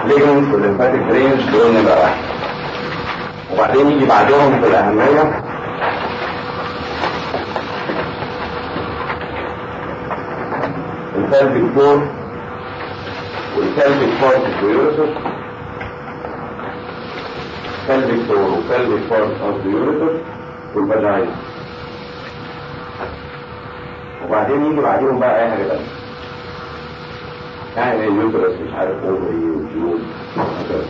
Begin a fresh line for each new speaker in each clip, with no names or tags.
ليجمنت والليمفاتيك رينج دول نبقى واحد وبعدين يجي بعدهم في الأهمية الفالفيك فور والفالفيك فورت اليوريتس pelvic floor وpelvic part of the ureter والفاجينا وبعدين يجي بعديهم بقى اي حاجه تانيه يعني اليوترس مش عارف اوفري وجيول هكذا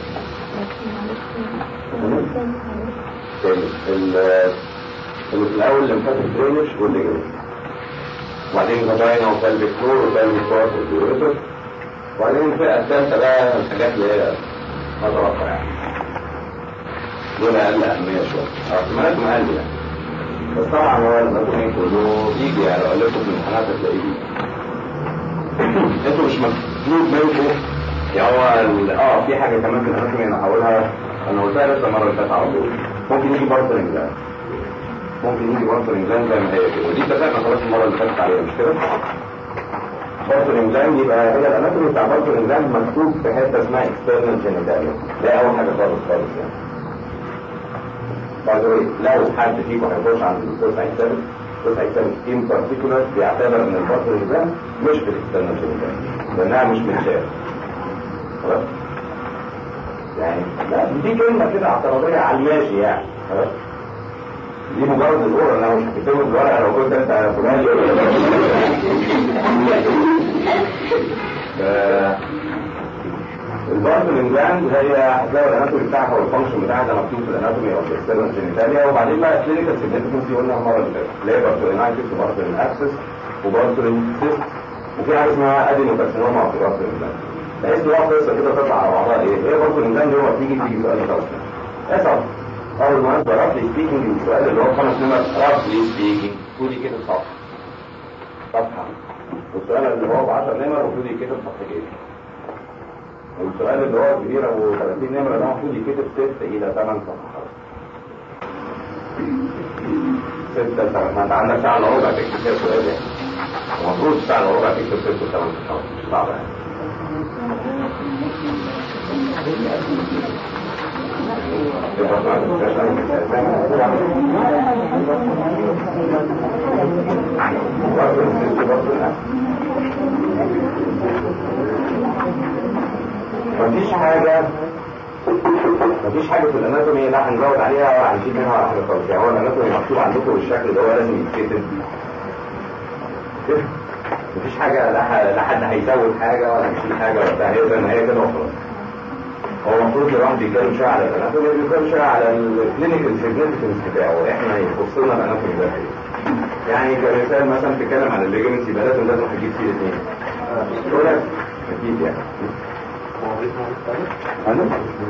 اللي في الاول لمفاتيك درينج والليجمنت وبعدين فاجينا وبلفيك فلور وبلفيك بارت اوف اليوريتر وبعدين الفئه الثالثه بقى الحاجات اللي هي مضربه يعني دول اقل اهميه شويه احتمالات اقل يعني بس طبعا هو الاناتومي كله بيجي يعني اقول لكم في الامتحانات هتلاقيه بيجي انتوا مش مطلوب منكم يعني هو ال- اه في حاجه كمان في الاناتومي انا هقولها انا قلتها لسه المره اللي فاتت على طول ممكن يجي بارتر انجلان ممكن يجي بارتر انجلان زي ما هي كده ودي اتفقنا خلاص المره اللي فاتت عليها مش كده؟ بارتر انجلان يبقى هي الاناتومي بتاع بارتر انجلان مكتوب في حته اسمها اكسترنال جينيتاليا ده اول حاجه خالص خالص يعني باي ذا واي لو حد فيكم هيخش عند الدكتور سعيد ثابت الدكتور سعيد ثابت ان بارتيكولار بيعتبر ان البطن الانسان مش في الاكسترنال جينيتال لانها مش بتشاف خلاص يعني لا دي كلمه كده اعتراضيه على الماشي يعني خلاص دي مجرد الاورا انا مش هكتبه الورقه لو كنت انت فلان البارتن جلاند هي هتلاقي الاناتومي بتاعها والفانكشن بتاعها ده مكتوب في الاناتومي او في السيرفن جينيتاليا وبعدين بقى كلينيكال سيجنفكنسي قلنا المره اللي فاتت اللي هي بارتولينايتس وبارتولين اكسس وبارتولين سيست وفي حاجه اسمها ادينوكارسينوما في بارتولين جلاند بحيث ان هو قصه كده تطلع على بعضها ايه هي بارتولين جلاند هو تيجي تيجي سؤال خلاص اسف اول ما انت رافلي سبيكينج السؤال اللي هو خمس نمر رافلي سبيكينج خدي كده صفحه صفحه والسؤال اللي هو ب 10 نمر وخدي كده صفحتين والسؤال اللي هو كبير ابو 30 نمره ده المفروض يتكتب 6 الى 8 صفحات 6 7 ما انت عندك ساعه الا ربع تكتب فيها السؤال يعني المفروض ساعه الا ربع تكتب 6 8 صفحات مش صعبه يعني مفيش حاجة مفيش حاجة في الاناتومي لا هنزود عليها ولا هنشيل منها ولا حاجة خالص يعني هو الاناتومي مكتوب عندكم بالشكل ده هو لازم يتكتب كده. مفيش حاجة لا ح- لا حد هيزود حاجة ولا هيشيل حاجة ولا بتاع هي زي ما هي كده وخلاص هو المفروض الواحد بيتكلم شوية على الاناتومي بيتكلم شوية على الكلينيكال سيجنفكنس بتاعه احنا يخص لنا الاناتومي ده ايه يعني كمثال مثلا تتكلم عن الليجمنتس يبقى لازم لازم هتجيب فيه الاثنين دول اكيد يعني أنا؟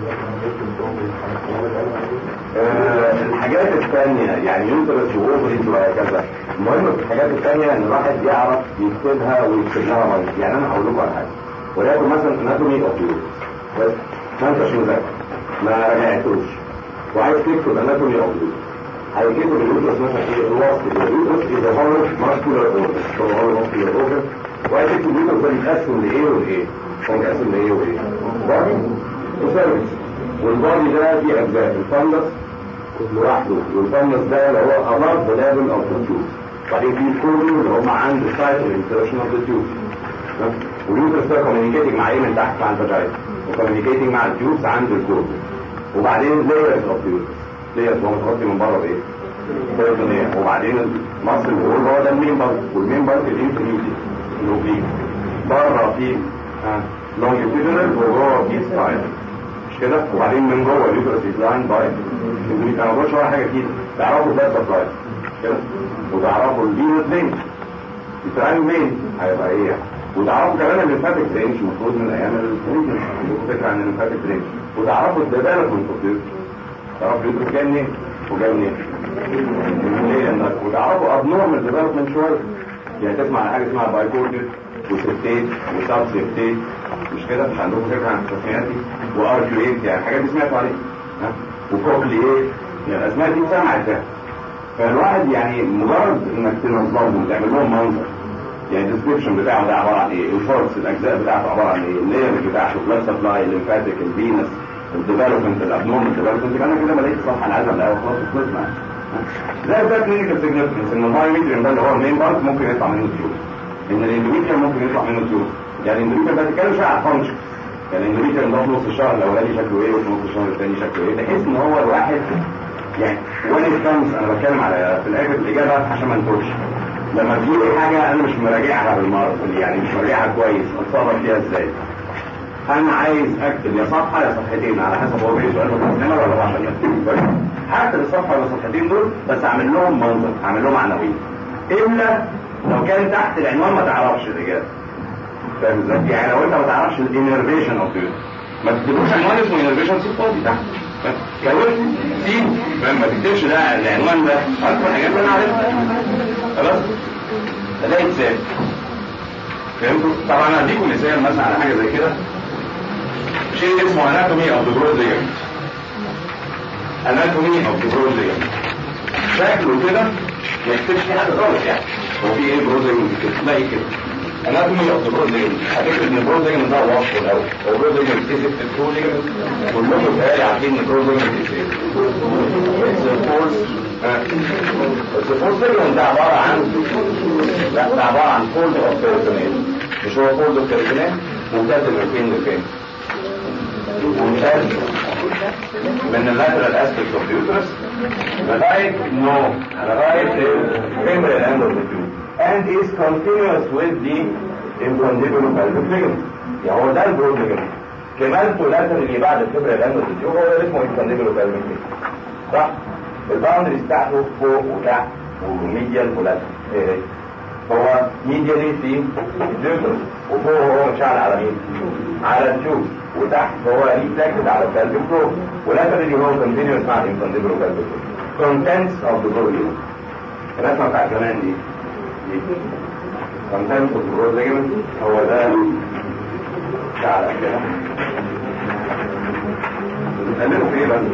آه، الحاجات الثانية يعني ينطرس وأوفريز وهكذا المهم في الحاجات الثانية ان الواحد يعرف يكتبها ويكتب لها مريض يعني انا هقول لكم على حاجة ولكن مثلا اناتومي اوف بس ما انتش مذاكر ما راجعتوش وعايز تكتب اناتومي اوف هيكتب اليوترس مثلا ايه الوصف اليوترس اذا هو ماسكولار اوفر هو هو ماسكولار اوفر وعايز تكتب اليوترس ده بيتقسم لايه والايه هو بيتقسم لايه وايه بادي وسيرفيس والبادي ده فيه اجزاء الفندس لوحده والفندس ده اللي هو above the level of the tube وبعدين في كله اللي هم عند site insertion of the tube واليوترس ده communicating مع ايه من تحت مع الفاجاينا وcommunicating مع التيوبس عند الكورد وبعدين layers of the uterus layers هو متغطي من بره بايه؟ peritoneum. وبعدين المصل وول هو ده المين بارت والمين بارت الانترميديت الاوبليك بره في لونجيتيودنال وجوه في سباين مش كده وبعدين من جوه اليوترس لاين باي انا ما بقولش ولا حاجه كده تعرفوا البلاد سبلاي مش كده وتعرفوا الفينوس فين السؤال مين هيبقى ايه يعني وتعرفوا كمان الليمفاتيك رينج المفروض من ايام الفريزن عندكم فكره عن الليمفاتيك رينج وتعرفوا الديفلوبمنت اوف ديوت تعرفوا اليوترس جاي منين وجاي منين منين وتعرفوا ابنورمال ديفلوبمنت شويه يعني تسمع عن حاجه اسمها بايكورديت وسبتيت وسب سبتيت مش كده مش عندكم فكره عن التسميات دي وارجويت يعني الحاجات دي سمعتوا عليها ها وكوكليت يعني الاسماء دي سمعت ده فالواحد يعني مجرد انك تنظمهم وتعمل لهم منظر يعني الديسكربشن بتاعه ده عباره عن ايه الفورس الاجزاء بتاعته عباره عن ايه اللير بتاعته بلاد سبلاي الليمفاتيك الفينس الديفلوبمنت الابنورمال ديفلوبمنت انا كده ملاقي الصفحه العزم الاول خلاص خلصنا زي ده كلينيكال سيجنفكنس ان المايوميتريوم ده اللي هو المين بارت ممكن يطلع منه تيوب ان الاندوميتريوم ممكن يطلع منه تيوب يعني الاندوميتريوم ده بتتكلم شويه على الفانكشن يعني الاندوميتريوم ده في نص الشهر الاولاني شكله ايه وفي نص الشهر الثاني شكله ايه بحيث ان هو الواحد يعني وين كمز انا بتكلم على في الاخر الاجابه عشان ما نتوهش لما تجيلي حاجه انا مش مراجعها بالمره يعني مش مراجعها كويس اتصرف فيها ازاي انا عايز اكتب يا صفحه يا صفحتين على حسب هو بيسأل متقسمه ولا عشان يكتب هكتب الصفحه ولا الصفحتين دول بس اعمل لهم منظر اعمل لهم عناوين الا لو كان تحت العنوان ما تعرفش الاجابه فاهم ازاي؟ يعني لو انت ما تعرفش الانرفيشن اوف ما تكتبوش عنوان اسمه انرفيشن سيب فاضي تحت كون سيب ما تكتبش ده العنوان ده اكتر حاجات انا عارفها خلاص ده انسان فهمتوا؟ طبعا هديكم مثال مثلا على حاجه زي كده شيء اسمه اناتومي اوف ذا برود ليجمنت اناتومي اوف ذا برود ليجمنت شكله كده ما يكتبش فيه حاجه خالص يعني هو في ايه برود ليجمنت كده تلاقي كده اناتومي اوف ذا برود ليجمنت هتكتب ان البرود ليجمنت ده وصفه الاول هو البرود ليجمنت ايه في البرود ليجمنت كلكم بتهيألي عارفين ان البرود ليجمنت ايه الفورس الفورس ليجمنت ده عباره عن لا ده عباره عن فولد اوف بيرسونيل مش هو فولد اوف بيرسونيل ممتاز من فين لفين ممتاز من اللاترال اسبكت اوف اليوترس لغايه نو لغايه الفيمرال اند اوف التيوب and is continuous with the infundibular pelvic ligament يعني هو ده البرود ligament كمالته لاترال اللي بعد الفيمرال اند اوف التيوب هو ده اسمه infundibular pelvic ligament صح الباوندريز بتاعته فوق وتحت وميديال ولاترال ايه هو ميديالي في اليوترس وفوق هو مشعل على مين؟ على التيوب وتحت هو ريفلكتد على الكالفيك فلور ولاترالي هو كونتينيوس مع الانفانديبل كالفيك فلور كونتنتس اوف ذا برود ليجمنت الرسمه بتاعت زمان دي كونتنتس اوف ذا برود ليجمنت هو ده شعر كده بتتكلموا في ايه بس؟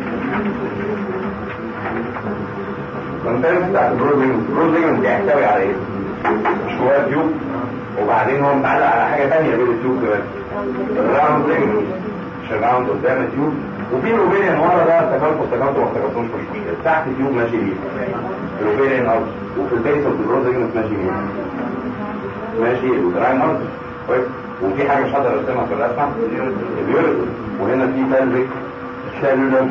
كونتنتس بتاعت البرود ليجمنت البرود ليجمنت بيحتوي على ايه؟ مش هو تيوب وبعدين هو متعلق على حاجه ثانيه غير التيوب كمان الراوند ليجمنت مش الراوند قدام التيوب وفي الاوبيريان ورا ده افتكرته افتكرته ما افتكرتوش مش مشكله تحت التيوب ماشي بيه الاوبيريان ارض وفي البيس اوف البروز ليجمنت ماشي بيه ماشي الدراين ارض كويس وفي حاجه مش هقدر ارسمها في الرسمه اليوريتر وهنا في بلفيك سيلولر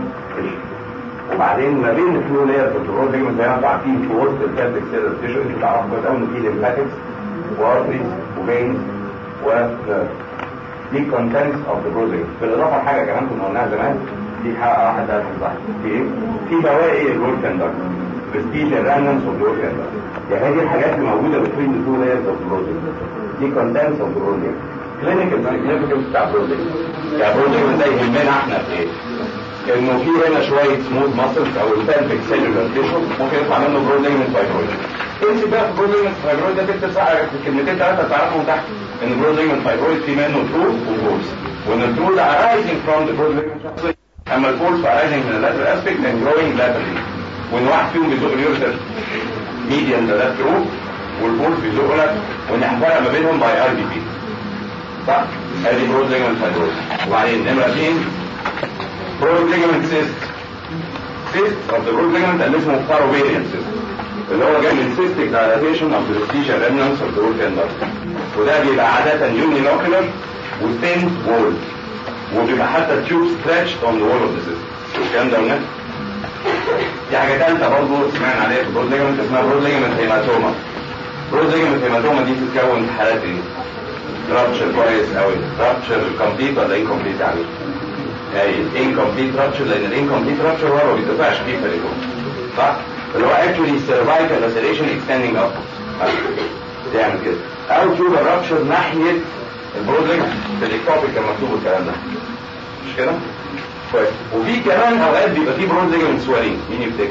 وبعدين ما بين الفلو لاير في البروز ليجمنت زي ما انتم عارفين في وسط البلفيك سيلولر تيشو انتوا تعرفوا كويس قوي ان في ليمفاتكس وارتريز وفينز ونيرف دي كونتنتس اوف ذا بروزنج بالاضافه لحاجه كمان كنا قلناها زمان دي حاجه واحده ده صح في ايه؟ في بواقي الوركن داكت برستيج الرامنس اوف الوركن داكت يعني دي الحاجات اللي موجوده بين التو لايرز اوف بروزنج دي كونتنتس اوف بروزنج كلينيكال سيجنفكنس بتاع بروزنج يعني بروزنج ده يهمنا احنا في ايه؟ انه في هنا شويه سموث ماسلز او البلفيك سيلولار تيشو ممكن يطلع منه بروزنج فايبرويد امسك بقى في بروزنج فايبرويد ده تكتب في كلمتين ثلاثه تعرفهم تحت ان البرود ليجمنت فايبرويد في منه ترو وفولس وان الترو ده arising from the broad ligament اما الفولس arising من اللاترال اسبيكت and growing laterally وان واحد فيهم بيزق اليورتر ميديان ده ده ترو والفولس بيزق لك وان الفرق ما بينهم باي ار بي بي صح؟ ادي برود ليجمنت فايبرويد وبعدين نمره اثنين برود ليجمنت سيست سيست اوف ذا برود ليجمنت اللي اسمه باروفيريان سيست اللي هو جاي من سيستيك دايلاتيشن اوف ذا ستيشن ريمنانس اوف ذا اورجان وده بيبقى عادة يوني لوكيلر وثين وول وبيبقى حتى التيوب ستريتشد اون ذا وول اوف ذا سيستم الكلام ده قلناه دي حاجة ثالثة برضه سمعنا عليها في البرود ليجمنت اسمها برود ليجمنت هيماتوما برود ليجمنت هيماتوما دي بتتكون في حالات ايه؟ رابتشر كويس قوي رابتشر كومبليت ولا انكمبليت يعني؟ اي انكمبليت رابتشر لان الانكمبليت رابتشر هو ما بيتدفعش فيه فريقه صح؟ اللي هو actually cervical laceration extending up تعمل كده او تشوف الرابشر ناحية البرود ليجمنت في الاكتوبيك كان مكتوب الكلام ده مش كده؟ كويس وفي كمان اوقات بيبقى في برود ليجمنت سوالين مين يفتكر؟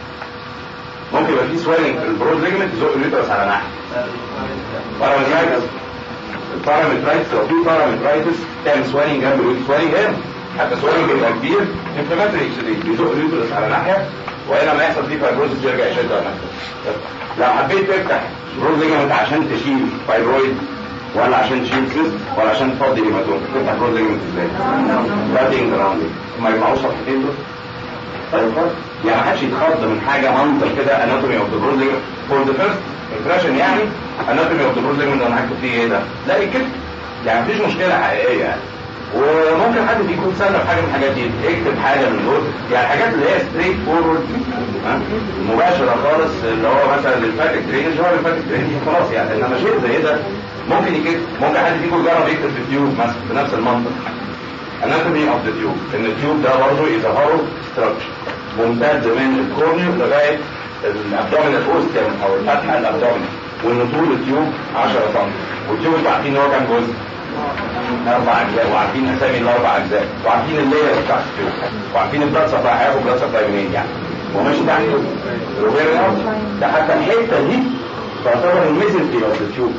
ممكن يبقى في سوالين في البرود ليجمنت يزق اليوترس على ناحية بارامترايتس البارامترايتس لو في بارامترايتس تعمل سوالين جنب اليوترس سوالين هنا حتى سوالين بيبقى كبير انفلاماتري اكسيديت بيزق اليوترس على ناحية وهنا ما يحصل فيه فايبروزس يرجع يشد على نفسه لو حبيت تفتح بروز ليجمنت عشان تشيل فايبرويد ولا عشان تشيل سيست ولا عشان تفضي هيماتوم تفتح بروز ليجمنت ازاي؟ بادينج راوند ما يجمعوش صفحتين دول طيب يعني ما حدش يتخض من حاجه منظر كده اناتومي اوف ذا بروز ليجمنت فور ذا فيرست امبريشن يعني اناتومي اوف ذا بروز ليجمنت انا هكتب فيه ايه ده؟ لا يكتب يعني مفيش مشكله حقيقيه يعني وممكن حد يكون سنة في حاجه من الحاجات دي اكتب حاجه من دول يعني حاجات اللي هي ستريت فورورد مباشره خالص اللي هو مثلا الفاتك درينج هو الفاتك درينج خلاص يعني انما شيء زي ده ممكن يكتب ممكن حد فيكم يجرب يكتب في تيوب مثلا بنفس المنطق anatomy of the tube ان التيوب ده برضه is a hollow structure ممتد من الكورنيو لغايه الابدومينال اوستيوم او الفتحه الابدومينال وان طول التيوب 10 سم والتيوب انتوا عارفين ان هو كام جزء؟ اربع اجزاء وعارفين اسامي الاربع اجزاء وعارفين اللاير بتاع التيوب وعارفين البلاد سبلاي هياخد بلاد سبلاي منين يعني وماشي تحت الروبيريال ده حتى الحته دي تعتبر الميزنتري اوف التيوب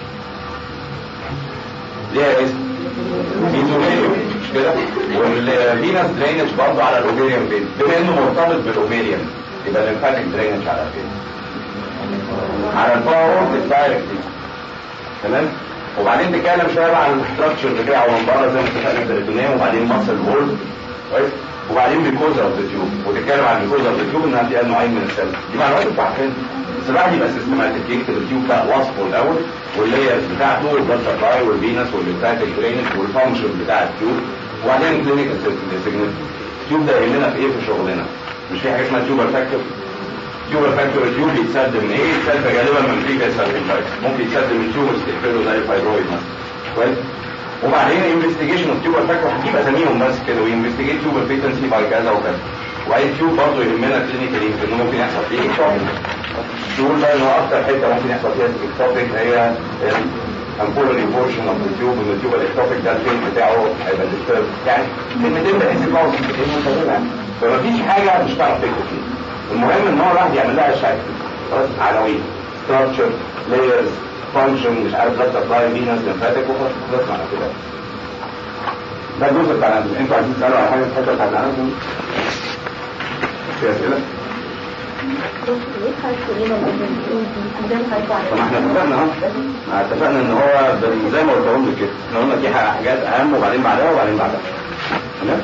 ليها اسم ميزوليوم مش كده والفينس درينج برضه على الاوبيريوم فين بما انه مرتبط بالاوبيريوم يبقى الليمفاتيك درينج على فين على الباور دايركتلي تمام وبعدين نتكلم شويه بقى عن الاستراكشر بتاعه من بره زي ما اتفقنا البريتونيوم وبعدين مصل وول كويس وبعدين بيكوزا اوف ذا تيوب وتتكلم عن بيكوزا اوف ذا تيوب انها فيها نوعين من السيلز دي معلومات انتوا عارفينها بس الواحد يبقى سيستماتيك يكتب التيوب بقى وصفه الاول واللايرز بتاعته والبلد سبلاي والفينس والليمفاتيك درينج والفانكشن بتاع التيوب وبعدين الكلينيكال سيجنال التيوب ده يهمنا في ايه في شغلنا مش في حاجه اسمها تيوبر فاكتور تيوبر فاكتور التيوب بيتسد من ايه؟ يتسد غالبا من بريفيس ممكن يتسد من تيوبرز تقفله زي الفايبرويد مثلا كويس وبعدين انفستيجيشن اوف تيوبر فاكتور هتجيب اساميهم بس كده وانفستيجيت تيوبر بيتنسي باي كذا وكذا وبعدين تيوب برضه يهمنا كلينيكالي انه ممكن يحصل فيه اكتوبيك تقول بقى انه اكتر حته ممكن يحصل فيها اكتوبيك هي الامبولاري بورشن اوف التيوب ان التيوب الاكتوبيك ده الفين بتاعه هيبقى ديسترب يعني كلمتين بحيث يطلعوا كلمتين منتظمه فمفيش حاجه مش هتعرف تكتب فيها المهم ان هو الواحد يعمل لها شكل خلاص عناوين ستراكشر لايرز فانكشن مش عارف بلاد سبلاي فينس لمفاتيك وخلاص خلصنا على كده ده الجزء بتاع الاناتومي انتوا عايزين تسالوا على حاجه في الحته بتاعت الاناتومي في اسئله؟ طب ما احنا اتفقنا اهو ما اتفقنا ان هو بال- زي ما قلت لك كده احنا قلنا في حاجات اهم وبعدين بعدها وبعدين بعدها تمام؟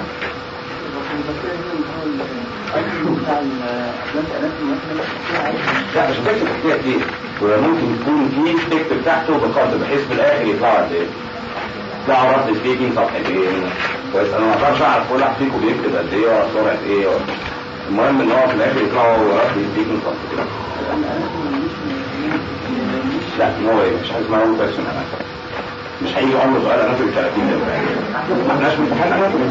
لا مش هتكتب تحتيها كتير وممكن يكون في تكتب تحته بخط بحيث في الاخر يطلع قد ايه يطلع رد سبيكينج صفحتين كويس انا ما اقدرش اعرف كل واحد فيكم بيكتب قد ايه ولا سرعه ايه ولا المهم ان هو في الاخر يطلعوا رد سبيكينج صفحتين لا نو واي مش حاجه اسمها اول كويشن مش هيجي عمره سؤال انا في 30 دقيقه ما احناش في امتحان انا في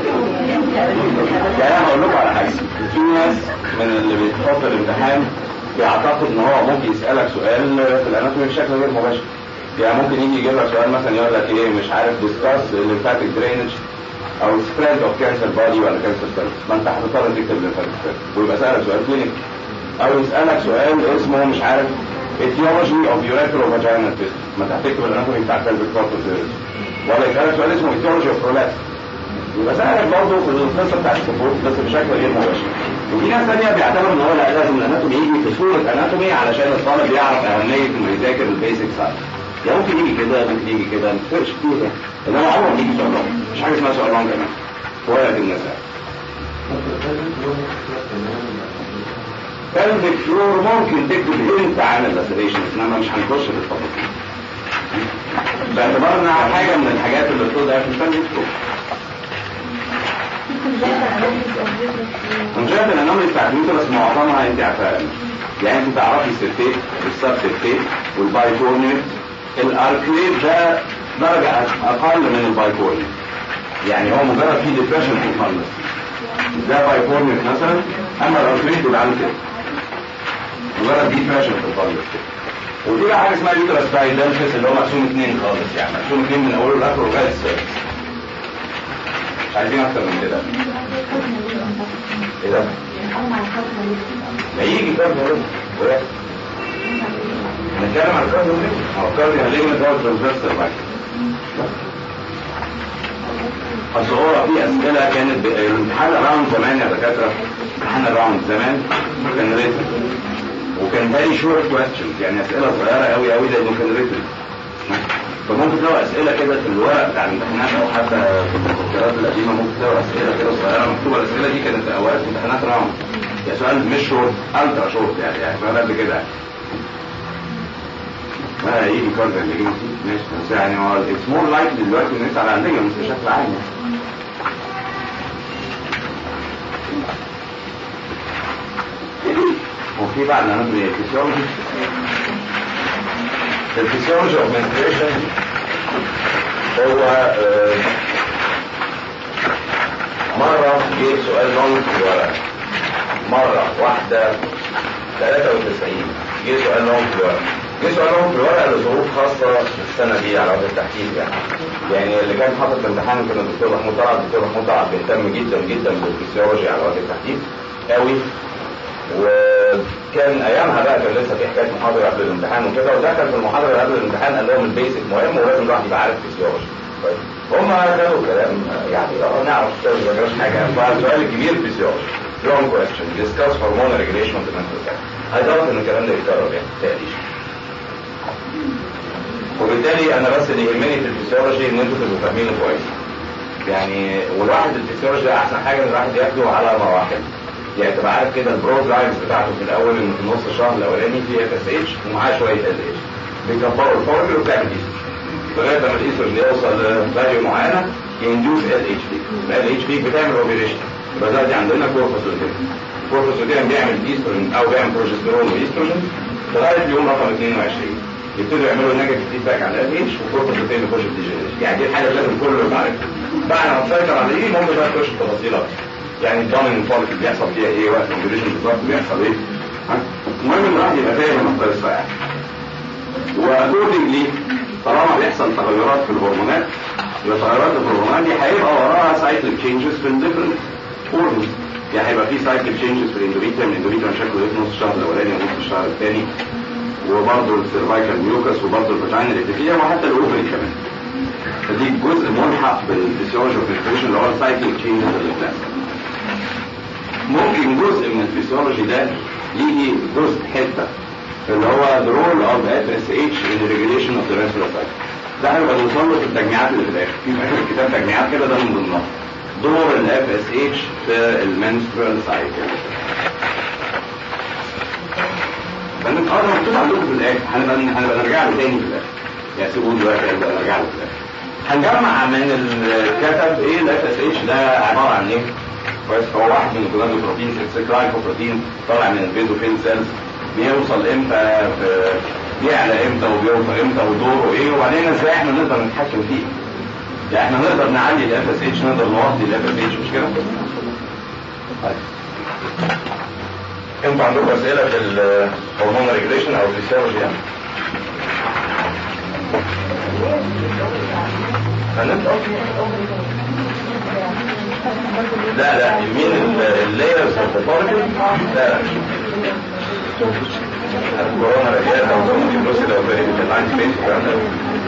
يعني انا هقول لكم على حاجه في ناس من اللي بيتحط الامتحان بيعتقد ان هو ممكن يسالك سؤال في الاناتومي بشكل غير مباشر يعني ممكن يجي يجيب لك سؤال مثلا يقول لك ايه مش عارف ديسكاس الليمفاتيك درينج او سبريد اوف كانسر بادي ولا كانسر سيلز ما انت هتضطر تكتب الليمفاتيك ويبقى سالك سؤال كلينيك او يسالك سؤال اسمه مش عارف etiology of urethral vaginal test ما انت هتكتب الاناتومي بتاع pelvic process ولا يسالك سؤال اسمه etiology of prolapse يبقى سألك برضه في القصه بتاعت السبورت بس بشكل غير مباشر وفي ناس ثانيه بيعتبر ان هو لا لازم الاناتومي يجي في صوره اناتومي علشان الطالب يعرف اهميه انه يذاكر البيسك ساينس يعني ممكن يجي كده ممكن يجي كده ما تفرقش كتير يعني انما عمره ما يجي سؤال رونج مش حاجه اسمها سؤال رونج كمان هو في الناس pelvic فلور ممكن تكتب انت عن اللاسريشن انما مش هنخش في التفاصيل باعتبارنا حاجه من الحاجات اللي بتوضع في الفن فلور انا شايف ان الانامل بتاعت بس معظمها انت عارفاها يعني انت تعرفي السيرتيت والسبسيرتيت والبايكورنيت الاركليت ده درجة اقل من البايكورنيت يعني هو مجرد فيه ديبريشن في الفندس ده بايكورنيت مثلا اما الاركليت يبقى عامل كده مجرد ديبريشن في الفندس ودي بقى حاجه اسمها يوترس بايدنشس اللي هو مقسوم اثنين خالص يعني مقسوم اثنين من اوله لاخره لغايه السيرفس مش عايزين اكتر من كده ايه ده؟ ما يجي كارد هلم نتكلم عن كارد هلم هو كارد هلم ده هو ترانزستور بعد اصل هو في اسئله كانت ب- الامتحان الراوند زمان يا دكاتره امتحان الراوند زمان كان ريتم وكان فيري شورت كويستشنز يعني اسئله صغيره قوي قوي لانه كان ريتم فممكن تلاقوا اسئله كده في الورق بتاع الامتحانات او حتى في المذكرات القديمه ممكن تلاقوا اسئله كده صغيره مكتوبه الاسئله دي كانت في اوقات امتحانات راوند يعني سؤال مش شورت الترا شورت يعني يعني سؤال قبل كده ما يجي كارد اللي جه ماشي بس يعني هو اتس مور لايكلي دلوقتي ان انت على عندنا مش بشكل عام يعني. وفي بعد نعمل ايه فيسيولوجي الفيسيولوجي اوف menstruation هو آه، مرة جه سؤال لونج في الورق مرة واحدة 93 جه سؤال لونج في الورق جه سؤال لونج في الورق لظروف خاصة السنة دي على وجه التحديد يعني يعني اللي كان حاطط الامتحان كان الدكتور محمود طلعت الدكتور محمود طلعت بيهتم جدا جدا بالفسيولوجي على وجه التحديد قوي وكان ايامها بقى كان لسه في حكايه محاضره قبل الامتحان وكده ودخل في المحاضره اللي قبل الامتحان قال لهم البيسك مهم ولازم الواحد يبقى عارف فيسيولوجي طيب هم خدوا كلام يعني اه نعرف فيسيولوجي ما جراش حاجه فالسؤال الكبير فيسيولوجي long question discuss hormonal regulation of the menstrual cycle I doubt ان الكلام ده يتكرر يعني تقريبا وبالتالي انا بس اللي يهمني في الفسيولوجي ان انتوا تبقوا فاهمينه كويس يعني والواحد الفسيولوجي ده احسن حاجه ان الواحد ياخده على مراحل يعني تبقى عارف كده البرود لاينز بتاعته في الاول ان في نص الشهر الاولاني في اف اس اتش ومعاه شويه ال اتش بيكبروا الفورمول وبتعمل ايستروجين لغايه لما الايستروجين يوصل لفاليو معينه يندوز ال اتش بي ال اتش بي بتعمل اوبريشن يبقى دلوقتي عندنا كورفاسوديم كورفاسوديم بيعمل ايستروجين او بيعمل بروجسترون وايستروجين لغايه اليوم رقم 22 يبتدوا يعملوا نيجاتيف فيدباك على ال اتش وكورفاسوديم يخش في ديجنريشن يعني دي الحاجه اللي لازم كله يبقى عارفها بعد ما تسيطر على دي ممكن بقى تخش في التفاصيل اكتر يعني الدومين فولك بيحصل فيها ايه وقت الاوبريشن بالظبط بيحصل ايه ها؟ المهم ان الواحد يبقى فاهم القصه يعني واكوردنجلي طالما بيحصل تغيرات في الهرمونات يبقى تغيرات في الهرمونات دي هيبقى وراها سايكل تشينجز في الديفرنت اورجنز يعني هيبقى في سايكل تشينجز في الاندوميتريوم الاندوميتريوم شكله ايه في نص الشهر الاولاني ونص الشهر الثاني وبرضه السيرفايكال ميوكس وبرضه الفاجينا الابتيكيه وحتى الاوفري كمان فدي جزء ملحق بالفسيولوجي والفيزيولوجي اللي هو السايكل تشينجز اللي بتحصل ممكن جزء من الفسيولوجي ده يجي جزء حته اللي هو the role of FSH in the regulation of the menstrual cycle ده هنبقى نوصل له في التجميعات اللي في الاخر في في اخر الكتاب تجميعات كده ده من ضمنها دور ال FSH في المنسترال سايكل فنبقى اه مكتوب عندكم في الاخر هنبقى هنبقى نرجع له تاني في الاخر يعني سيبوه دلوقتي هنبقى نرجع له في الاخر هنجمع من الكتب ايه ال FSH ده عباره عن ايه؟ كويس هو واحد من الجلايكوبروتين الجلايكوبروتين طالع من البيزوفيل سيلز بيوصل امتى في- بيعلى امتى وبيوصل امتى ودوره ايه وبعدين ازاي احنا نقدر نتحكم فيه يعني احنا نقدر نعلي الاف اس اتش نقدر نوطي الاف اس اتش مش كده؟ طيب انتوا عندكم اسئله في الهرمون ريجوليشن او الفسيولوجي يعني؟ هنبدأ لا لا يمين اللايرز اوف ذا بارتكل لا لا الكورونا رجال او الفلوس لو في اللاين سبيس والكلام ده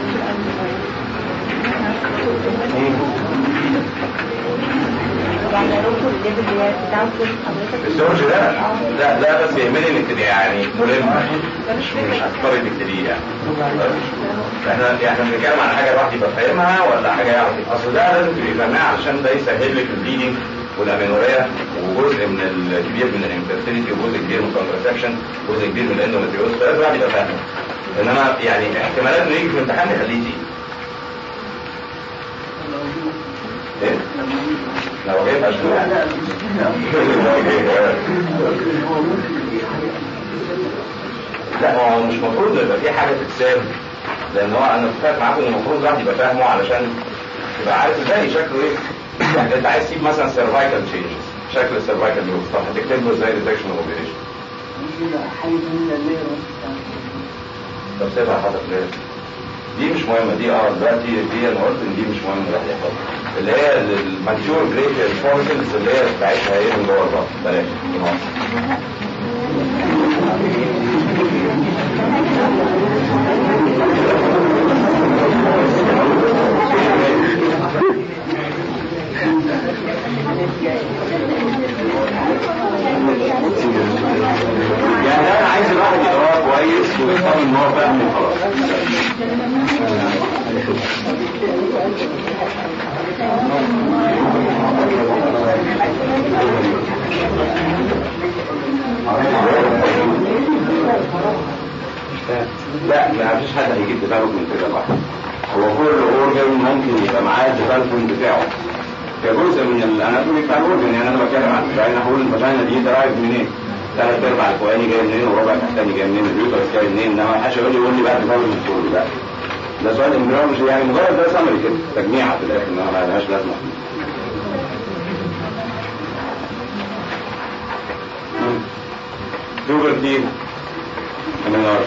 يعني يا دكتور الليفل اللي هي بتاعته حضرتك
السيرج ده لا لا بس يهمني انك تبقي يعني ملم مش مش هتضطري تكتبيه يعني احنا احنا بنتكلم عن حاجه الواحد يبقى فاهمها ولا حاجه يعرف اصل ده لازم تبقي فاهمها علشان ده يسهل لك البليدنج والامينوريا وجزء من الكبير من الانفيرتيليتي وجزء كبير من الكونترسبشن وجزء كبير من الاندوميتريوز فلازم الواحد يبقى فاهم انما يعني احتمالات انه يجي في الامتحان يخليه تقيل ايه؟ لو جايب عشان لا هو مش المفروض يبقى في حاجه تتساب لان هو انا اتفقت معاكم ان المفروض الواحد يبقى فاهمه علشان تبقى عارف ازاي شكله ايه يعني انت عايز تجيب مثلا سيرفايكال تشينجز شكل السيرفايكال نيوز طب هتكتب له ازاي ديتكشن اوبريشن طب سيبها حاطط ليه دي مش مهمه دي اه دلوقتي دي انا قلت ان دي مش مهمه الواحد يحفظها اللي هي الماتيور جريد فورسلز اللي هي بتاعتها ايه من جوه البطن بلاش دي ناقصة. لا ما فيش حد هيجيب ديفلوبمنت كده لوحده هو كل اورجن ممكن يبقى معاه الديفلوبمنت بتاعه كجزء من الاناتومي بتاع الاورجن يعني انا بتكلم عن الفاجينا هقول الفاجينا دي درايف منين؟ ثلاث ارباع الفوقاني جاي منين وربع التحتاني جاي منين اليوترس جاي منين انما ما حدش يقول لي يقول لي بقى ديفلوبمنت كله لا ده سؤال امبريولوجي يعني مجرد ده سمري كده تجميعه في الاخر انما ما لهاش لازمه بيوبرتي من الارض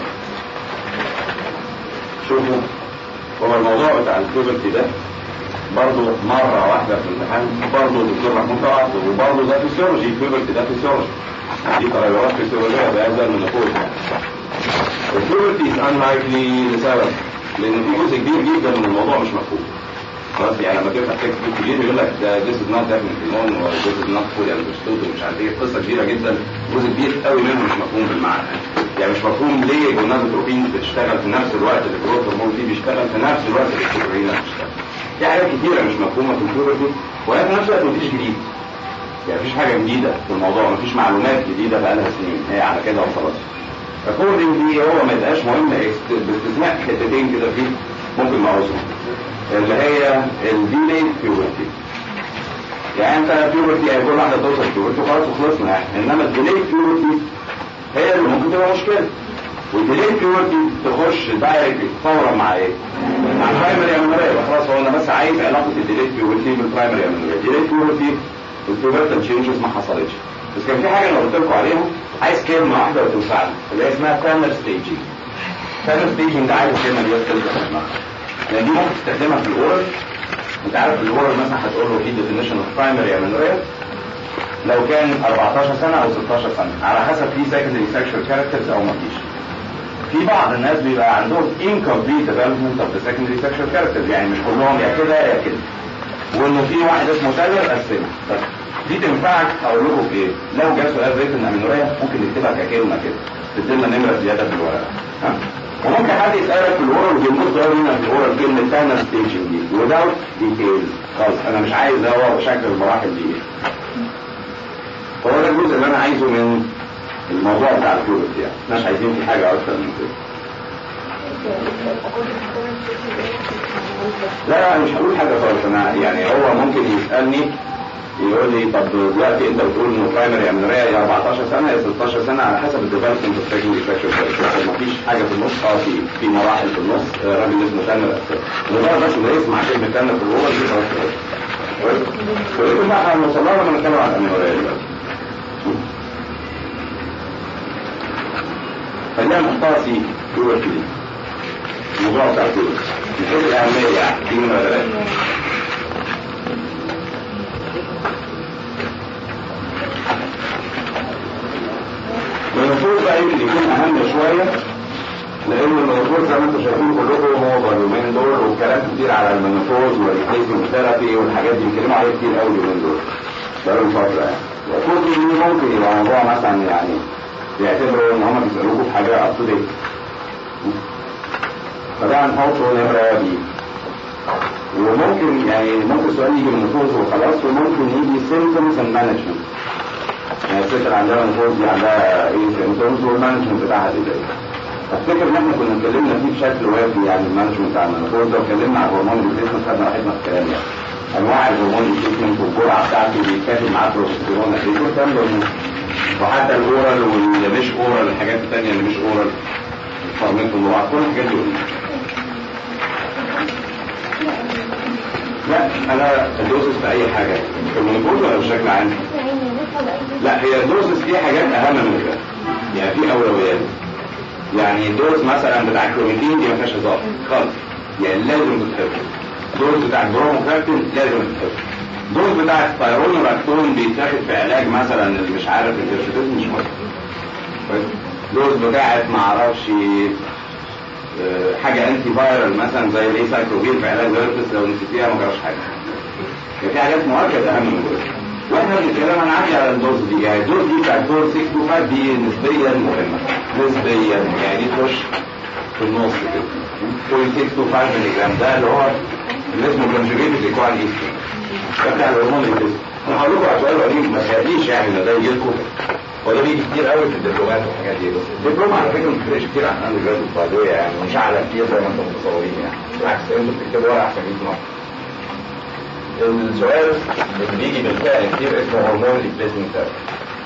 شوفوا هو الموضوع بتاع البيوبرتي ده برضه مرة واحدة في الامتحان برضه الدكتور محمود طلعت وبرضه ده فيسيولوجي البيوبرتي ده فيسيولوجي دي تغيرات فيسيولوجية بهذا المنفوذ البيوبرتي is unlikely لسبب لأن في جزء كبير جدا من الموضوع مش مفهوم خلاص يعني لما تفتح تكست كبير يقول لك ده this is not definitely known و this is not fully understood ومش عارف ايه قصه كبيره جدا جزء كبير قوي منه مش مفهوم بالمعنى يعني مش مفهوم ليه جونازوتروبين بتشتغل في نفس الوقت اللي الجروث هرمون دي بيشتغل في نفس الوقت اللي الكلورين بتشتغل في حاجات كتيره مش مفهومه في البيوبرتي وهي في نفس الوقت مفيش جديد يعني مفيش حاجه جديده في الموضوع مفيش معلومات جديده بقالها سنين هي على كده وخلاص اكوردنج هو ما يبقاش مهم باستثناء حتتين كده فيه ممكن نعوزهم اللي هي الديلي بيورتي يعني انت بيورتي يعني كل واحده توصل بيورتي وخلاص وخلصنا يعني انما الديلي بيورتي هي اللي ممكن تبقى مشكله والديلي بيورتي تخش دايركت فورا مع ايه؟ مع البرايمري امينوريا خلاص هو انا بس عايز علاقه الديلي بيورتي بالبرايمري امينوريا الديلي بيورتي البيورتال تشينجز ما حصلتش بس كان في حاجه انا قلت لكم عليها عايز كلمه واحده وتنفعني اللي هي اسمها تانر ستيجنج تانر ستيجنج ده عايز الكلمه دي تلزق في دماغك لان دي ممكن تستخدمها في الاورال انت عارف الاورال مثلا هتقول له في ديفينيشن اوف برايمري امينوريا لو كان 14 سنه او 16 سنه على حسب في سكندري سيكشوال كاركترز او ما فيش في بعض الناس بيبقى عندهم incomplete development of the secondary sexual characters يعني مش كلهم يا كده يا كده وانه في واحد اسمه تايلر قسمها بس دي تنفعك اقول لكم في ايه لو جه سؤال ريت الامينوريا ممكن نكتبها ككلمه كده تدينا نمره زياده في الورقه ها وممكن حد يسألك في الورال ويبص ده هنا في الورال كلمة تانا ستيشن دي without details خلاص أنا مش عايز هو شكل المراحل دي هو ده الجزء اللي أنا عايزه من الموضوع بتاع الكيورت يعني مش عايزين في حاجة أكتر من كده لا لا مش هقول حاجة خالص أنا يعني هو ممكن يسألني يقول لي طب دلوقتي انت بتقول انه برايمري امينوريا يا 14 سنه يا 16 سنه على حسب الديفلوبمنت اوف سكندري سكشوال ما فيش حاجه في النص اه في في مراحل في النص راجل اسمه تامر مجرد بس ما يسمع كلمه تامر في الاول دي خلاص كويس كويس بقى هنوصل لها لما نتكلم عن الامينوريا دلوقتي خلينا نحطها سي جوه كده الموضوع بتاع كده من حيث الاهميه يعني دي نمره ثلاثه المفروض بقى يمكن يكون اهم شويه لان المنفوذ زي ما انتم شايفين كلكم موضه اليومين دول وكلام كتير على المنفوذ والريبليسمنت ثيرابي والحاجات دي بيتكلموا عليها كتير قوي اليومين دول بقالهم فتره يعني المفروض ان ممكن يبقى موضوع مثلا يعني بيعتبروا ان هم بيسالوكوا في حاجه اب تو ديت فده هنحطه نمره بي وممكن يعني ممكن السؤال يجي من النفوذ وخلاص وممكن يجي سيمتومز اند مانجمنت يعني الست اللي عندها نفوذ دي عندها ايه سيمتومز والمانجمنت بتاعها دي ازاي افتكر ان احنا كنا اتكلمنا فيه بشكل وافي يعني المانجمنت بتاع النفوذ ده واتكلمنا على الهرمون الريبليسمنت خدنا راحتنا في الكلام يعني انواع الهرمون الريبليسمنت والجرعه بتاعته بيتكاتب معاه بروجستيرون قد ايه كل ده وحتى الاورال واللي مش اورال الحاجات الثانيه اللي مش اورال الفارمنت والنوع كل الحاجات دي قلنا لا انا الدوسس في اي حاجه في المنبوذ ولا بشكل عام لا هي الدوسس دي حاجات اهم من كده يعني في اولويات يعني الدوز مثلا بتاع الكروميتين دي ما فيهاش هزار خالص يعني لازم تتحفظ دوز بتاع البروموكارتين لازم تتحفظ دوز بتاع الثايرون وراكتون بيتاخد في علاج مثلا اللي مش عارف الهرشوتيزم مش مهم دوز بتاعت ما اعرفش حاجه انتي فايرال مثلا زي الايسايكلوفير في علاج الهربس لو نسيتيها ما جراش حاجه في حاجات مؤكد اهم من كده واحنا بنتكلم انا عادي على الدوز دي يعني الدوز دي بتاعت دور 625 دي نسبيا مهمه نسبيا يعني دي تخش في النص كده 0.625 ملي جرام ده اللي هو عباره عن ايستروجين ده بتاع الهرمون الجسم انا هقول لكم على سؤال قريب ما تخليش يعني ان ده يجي لكم وده بيجي كتير قوي في الدبلومات والحاجات دي بس الدبلوم على فكره ما بتفرقش كتير عن اندر جراد الصيدليه يعني مش اعلى كتير زي ما انتم متصورين يعني بالعكس انتوا بتكتبوا ورقه احسن 100 مره السؤال اللي بيجي بالفعل كتير اسمه هرمون ريبليسمنت ثيرابي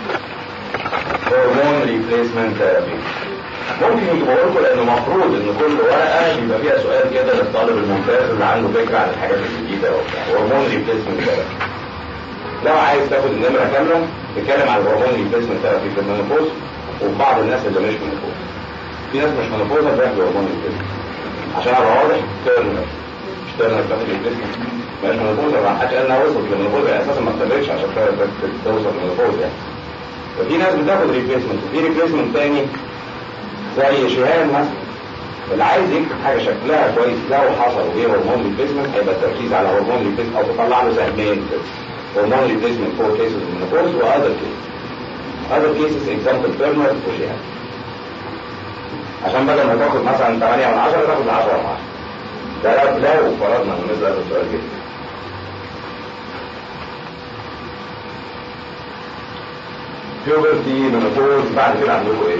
هرمون ريبليسمنت ثيرابي ممكن يجيبوا لكم لانه المفروض ان كل ورقه بيبقى فيها سؤال كده للطالب الممتاز اللي عنده فكره عن الحاجات الجديده وبتاع هرمون ريبليسمنت ثيرابي لو عايز تاخد النمره كامله تتكلم عن الهرمون ريبليسمنت ثيرابي في المينوبوز وفي بعض الناس اللي مش مينوبوز في ناس مش مينوبوز بياخدوا هرمون ريبليسمنت عشان ابقى واضح تيرنر مش تيرنر بتاخد ريبليسمنت مش مينوبوز ما حدش قال انها وصلت للمينوبوز يعني اساسا ما استمرتش عشان توصل للمينوبوز يعني ففي ناس بتاخد ريبليسمنت وفي ريبليسمنت تاني زي شهان مثلا اللي عايز يكتب حاجه شكلها كويس لو حصل وهي هرمون ريبليسمنت هيبقى التركيز على هرمون ريبليسمنت او تطلع له سهمين كده هرمون ريبليسمنت فور كيسز من الكورس واذر كيسز اذر كيسز اكزامبل تيرنر وشهان عشان بدل ما تاخد مثلا 8 من 10 تاخد 10 من 10 ده لو لو فرضنا ان مثل هذا السؤال كده بيوبرتي منopause بعد كده عندكم ايه؟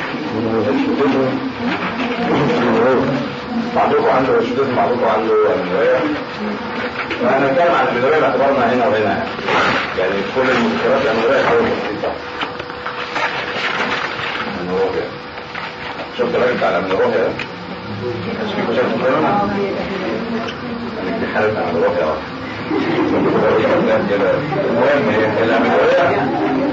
بعضكم عنده شدود بعضكم عنده امنوريا فانا هنتكلم عن الامنوريا باعتبارنا هنا وهنا يعني يعني كل المذكرات الامنوريا حاول بسيطه امنوريا شفت الراجل بتاع الامنوريا ده؟ مش فيكم شايف الفيلم؟ انا دي حاله امنوريا المهم الامنوريا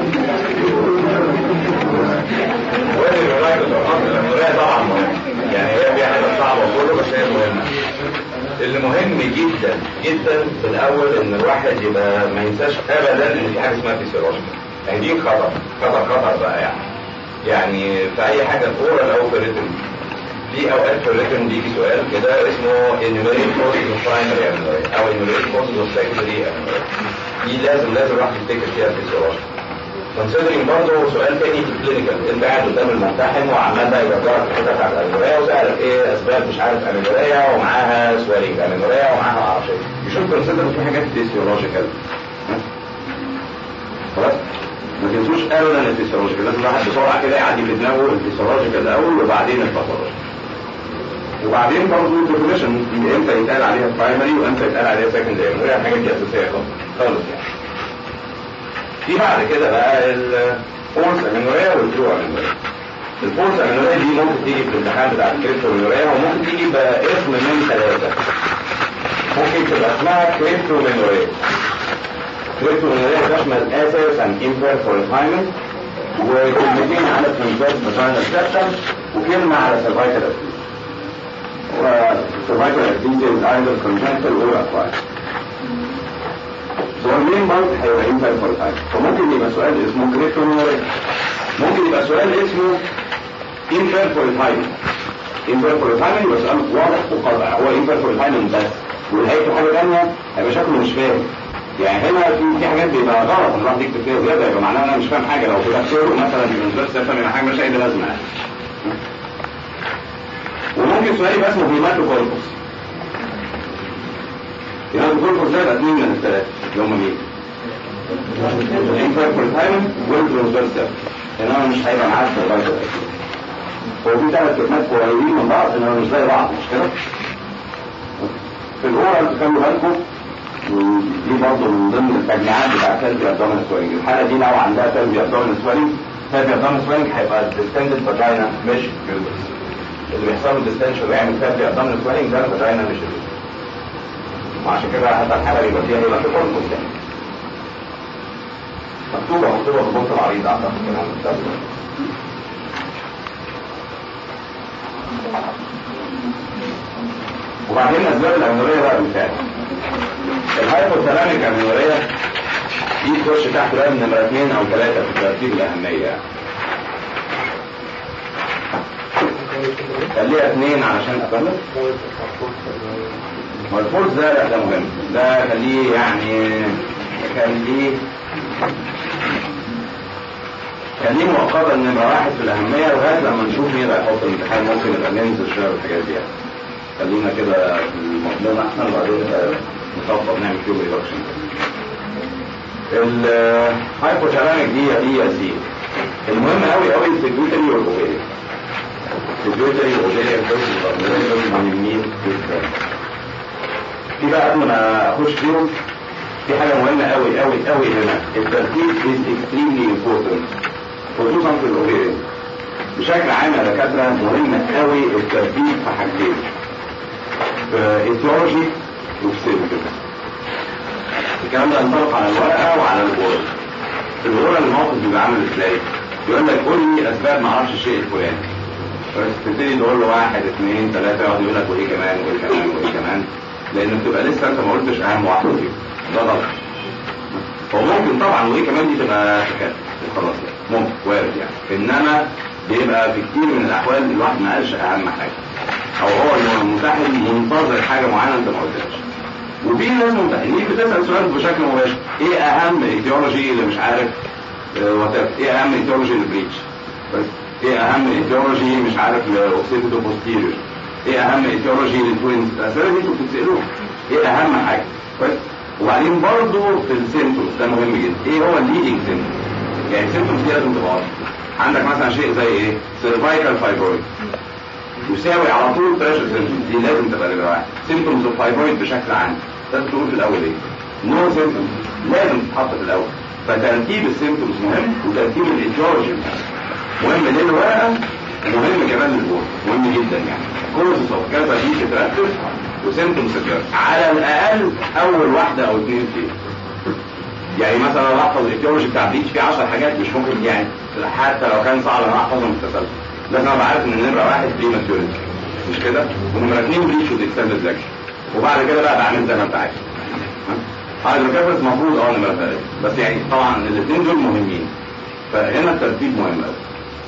الامنوريا طبعا مهم يعني هي فيها حاجه صعبه وكله بس هي مهمه اللي مهم جدا جدا في الاول ان الواحد يبقى ما ينساش ابدا ان في حاجه اسمها فيسيولوجيكال يعني دي خطر خطر خطر بقى يعني يعني في اي حاجه اورال او في الريتم في اوقات في الريتم بيجي سؤال كده اسمه enumerate causes of primary amenorrhea او enumerate causes of secondary amenorrhea دي لازم لازم الواحد يفتكر فيها الفيسيولوجيكال كونسيدرينج برضه سؤال تاني في الكلينيكال انت قاعد قدام الممتحن وعمال بقى يرجعك الحته بتاعت الامينوريا وسالك ايه اسباب مش عارف امينوريا ومعاها سوالينج امينوريا ومعاها معرفش ايه يشوف كونسيدر في حاجات فيسيولوجيكال خلاص ما تنسوش ابدا الفيسيولوجيكال لازم الواحد بسرعه كده يعدي في دماغه الفيسيولوجيكال الاول وبعدين الباثولوجيكال وبعدين برضه ديفينيشن امتى يتقال عليها برايمري وامتى يتقال عليها سكندري وهي الحاجات دي اساسيه خالص يعني في بعد كده بقى الفورس امينوريا والترو امينوريا الفورس امينوريا دي ممكن تيجي في الامتحان بتاع الكريبتو امينوريا وممكن تيجي باسم من ثلاثه ممكن تبقى اسمها كريبتو امينوريا كريبتو امينوريا تشمل اساسا انفير فورتايمنت وكلمتين على ترانسفيرس فاجينال سيستم وكلمه على سيرفايكال اكتيفيتي وسيرفايكال اكتيفيتي از ايذر كونجنتال اور اكوايرد سؤالين برضه هيبقى انفير فورتايمنت فممكن يبقى سؤال اسمه كريبتو امينوريا ممكن يبقى سؤال اسمه انفير فورتايمنت انفير فورتايمنت يبقى سؤال واضح وقاطع هو انفير فورتايمنت بس ونهايته حاجه ثانيه هيبقى شكله مش فاهم يعني هنا في في حاجات بيبقى غلط ان الواحد يكتب فيها زياده يبقى معناها انا مش فاهم حاجه لو كده سيرو مثلا بالنسبه لي فاهم حاجه مش هيبقى لازمه يعني وممكن سؤال يبقى اسمه هيماتو كوربوس هيماتو كوربوس ده يبقى اثنين من الثلاثه اللي هم مين؟ الانفير فورتايمنت والترانسفيرس انما مش هيبقى معاه السرفايفل هو في ثلاث كلمات قريبين من بعض انما مش زي بعض مش كده؟ في الاورال تخلوا بالكم ودي برضه من ضمن التجميعات بتاع سيلفي ابدومين سوينج الحاله دي لو عندها سيلفي ابدومين سوينج سيلفي ابدومين سوينج هيبقى ديستندد فاجينا مش بيوبس اللي بيحصل له ديستنشن ويعمل سيلفي ابدومين سوينج ده الفاجينا مش البيوبس وعشان كده حتى الحاله بيبقى فيها هيبقى في كوربوس يعني مكتوبه مكتوبه بالبنط العريض اعتقد كمان مكتوبه وبعدين اسباب الامنوريه بقى بالفعل الهايبوثالاميك امنوريه دي تخش تحت بقى نمرة اثنين او ثلاثة في ترتيب الاهمية يعني. خليها اثنين علشان اكمل والفورس ده لا ده مهم ده خليه يعني خليه خليه مؤقتا نمرة واحد في الأهمية لغاية لما نشوف مين اللي هيحط الامتحان ممكن يبقى ننزل شوية والحاجات دي يعني. خلينا كده في المضمون احسن وبعدين نبقى نطبق نعمل فيهم ريدكشن الهايبوثالاميك دي هي سي المهم قوي قوي السكيوتري والاوبيري السكيوتري والاوبيري دول مهمين جدا في بقى قبل ما اخش فيهم في حاجه مهمه قوي قوي قوي هنا الترتيب is extremely important خصوصا في الاوبيري بشكل عام يا دكاتره مهم قوي الترتيب في حاجتين في ايتيولوجي وفي سيمتوم الكلام ده ينطبق على الورقه وعلى الورق في الورقه الموقف بيبقى عامل ازاي؟ يقول لك قول لي اسباب ما اعرفش الشيء الفلاني بس تبتدي تقول له واحد اثنين ثلاثه يقعد يقول لك وايه كمان وايه كمان وايه كمان لان بتبقى لسه انت ما قلتش اهم واحده فيهم ده غلط هو ممكن طبعا وايه كمان دي تبقى تكاتف خلاص يعني ممكن وارد يعني انما بيبقى في كتير من الاحوال الواحد ما قالش اهم حاجه او هو المتاحن منتظر حاجه معينه انت ما قلتهاش وفي ناس ممتحنين بتسال سؤال بشكل مباشر ايه اهم ايديولوجي اللي مش عارف وات ايه اهم ايديولوجي للبريتش بس ايه اهم ايديولوجي مش عارف لاوكسيدو بوستيريور ايه اهم ايديولوجي للتوينز الاسئله دي انتوا بتسالوها ايه اهم حاجه كويس وبعدين برضه في السيمتومز ده مهم جدا ايه هو الليدنج سيمتوم يعني السيمتومز دي لازم تبقى واضحه عندك مثلا شيء زي ايه سيرفايكال فايبرويد يساوي على طول بريشر سيمتومز دي لازم تبقى نمره واحد سيمتومز اوف فايبرويد بشكل عام لازم تقول في الاول ايه نو سيمتومز لازم تتحط في الاول فترتيب السيمتومز مهم وترتيب الايديولوجي مهم للورقه ومهم كمان للبورد مهم جدا يعني كورسز اوف كذا دي تترتب وسيمتومز تترتب على الاقل اول واحده او اثنين فيهم يعني مثلا لو احفظ الايديولوجي بتاع بليتش فيه 10 حاجات مش ممكن يعني حتى لو كان صعب انا احفظهم بالتسلسل لازم ابقى عارف ان النمره واحد بري ماتيوريتي مش كده؟ ونمره اثنين بليتش والاكستندد لكشن وبعد كده بقى بعمل زي ما انت عايز هيدروكافيس المفروض اه نمره ثلاثه بس يعني طبعا الاثنين دول مهمين فهنا الترتيب مهم قوي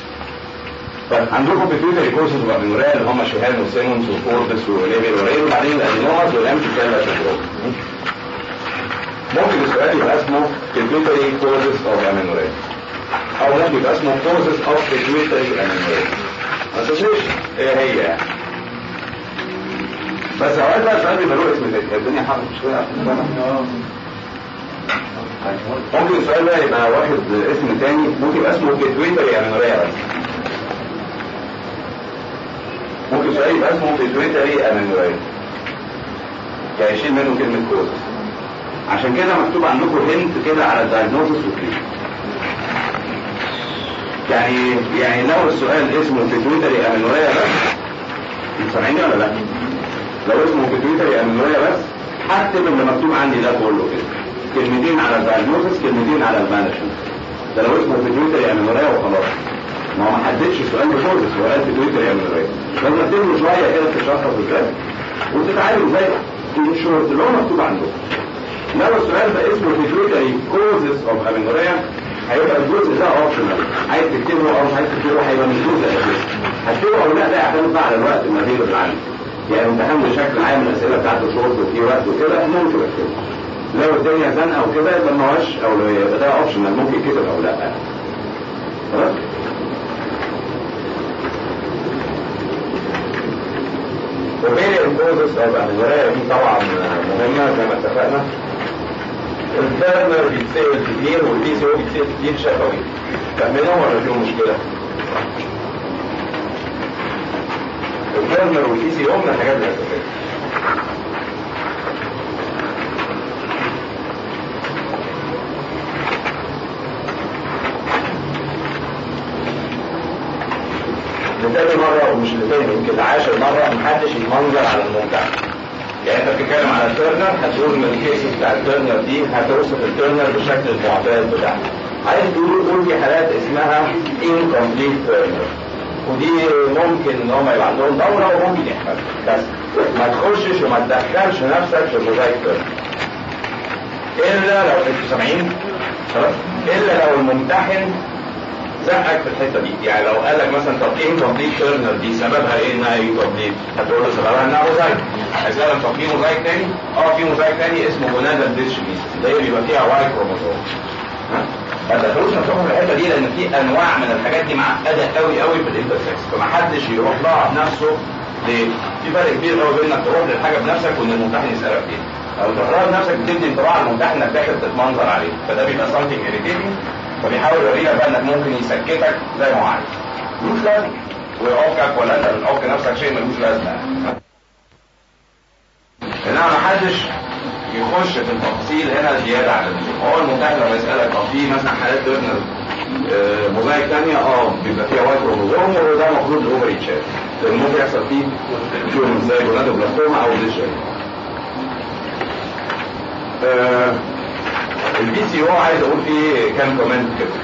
طيب عندكم في تويتر كورسز وبابينوريا اللي هم شوهان وسيمونز وفوربس وليبر وريل وبعدين الادينوماز والامشي كان ممكن السؤال يبقى اسمه pituitary causes of amenorrhea او ممكن يبقى اسمه causes of pituitary amenorrhea ما تنسيش ايه هي يعني بس اوقات بقى السؤال بيبقى له اسم تاني الدنيا حرب شويه ممكن السؤال ده يبقى واخد اسم تاني ممكن يبقى اسمه pituitary amenorrhea بس ممكن السؤال يبقى اسمه pituitary amenorrhea يعني يشيل منه كلمه causes عشان كده مكتوب عندكم هنت كده على الدايجنوستس والتريتمنت يعني يعني لو السؤال اسمه بيتويتري امينوريا بس سامعيني ولا لا؟ لو اسمه بيتويتري امينوريا بس هكتب اللي مكتوب عندي ده كله كده كلمتين على الدايجنوستس كلمتين على المانجمنت ده لو اسمه بيتويتري امينوريا وخلاص ما هو ما حددش السؤال بفوزس هو قال بيتويتري امينوريا لازم اكتب له شويه كده تشخص ازاي وتتعامل زي الشورت اللي هو مكتوب عندكم لو السؤال ده اسمه pituitary causes of amenorrhea هيبقى الجزء ده اوبشنال عايز تكتبه او مش عايز تكتبه هيبقى مش جزء اساسي هتكتبه او لا ده يعتمد بقى على الوقت المدير اللي عندك يعني امتحان بشكل عام الاسئله بتاعته شورت وفي وقت وكده ممكن اكتبه لو الدنيا زنقه وكده يبقى ما هوش اولويه يبقى ده اوبشنال ممكن يتكتب او لا خلاص وبين الكوزس او الامينوريا دي طبعا مهمه زي ما اتفقنا الفيرنر بيتسأل كتير والبي سي او بيتسأل كتير شفوي فاهمينهم ولا فيهم مشكلة؟ الفيرنر والبي سي او من الحاجات الأساسية لتاني مرة ومش لتاني يمكن لعاشر مرة محدش يمنظر على الممتع يعني انت بتتكلم على الترنر هتقول من الكيسز بتاع الترنر دي هتوصف الترنر بالشكل المعتاد بتاعها عايز تقول قول في حالات اسمها incomplete ترنر ودي ممكن ان هم يبقى عندهم دوره وممكن يحمل بس ما تخشش وما تدخلش نفسك في الموزايك ترنر الا لو انتوا سامعين خلاص الا لو الممتحن زقك في الحته دي يعني لو قال لك مثلا طب ايه كومبليت تيرنر دي سببها ايه انها ايه كومبليت هتقول له سببها انها موزايك هيسالك طب في موزايك تاني اه في موزايك تاني اسمه جونادال ديستريبيوشن ده بيبقى فيها واي كروموسوم ما تدخلوش نفسكم في الحته دي لان في انواع من الحاجات دي معقده قوي قوي في الانترسكس فما حدش يروح لها بنفسه
ليه؟ في فرق كبير قوي بين انك تروح للحاجه بنفسك وان الممتحن يسالك فيها. لو تقراها بنفسك بتدي انطباع على الممتحن انك داخل تتمنظر عليه فده بيبقى something irritating فبيحاول يورينا بقى انك ممكن يسكتك زي ما هو عايز. ملوش لازمه ويعوقك ولا انت بتعوق نفسك شيء ملوش لازمه انما ما حدش يخش في التفاصيل هنا زياده عن اللزوم هو الممتحن لما يسالك طب في مثلا حالات تيرنر موزايك ثانيه اه بيبقى فيها وايت كروموزوم وده المفروض الاوفر يتشال لان ممكن يحصل فيه شو زي جونادوبلاستوما او ديشن آه البي سي او عايز اقول فيه كام كومنت كده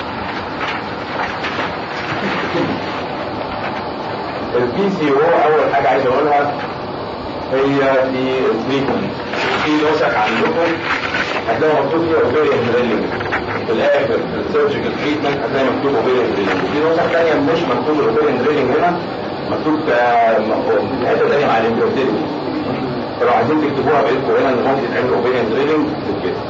البي سي او اول حاجه عايز اقولها هي في التريتمنت في نسخ عندكم هتلاقي مكتوب فيها اوفيريان دريلينج في الاخر في السيرجيكال تريتمنت هتلاقي مكتوب اوفيريان دريلينج وفي نسخ ثانيه مش مكتوب الاوفيريان دريلينج هنا مكتوب في حته ثانيه مع الانفيرتيلتي فلو عايزين تكتبوها بايدكم هنا ان ممكن تعملوا اوفيريان دريلينج تتكتب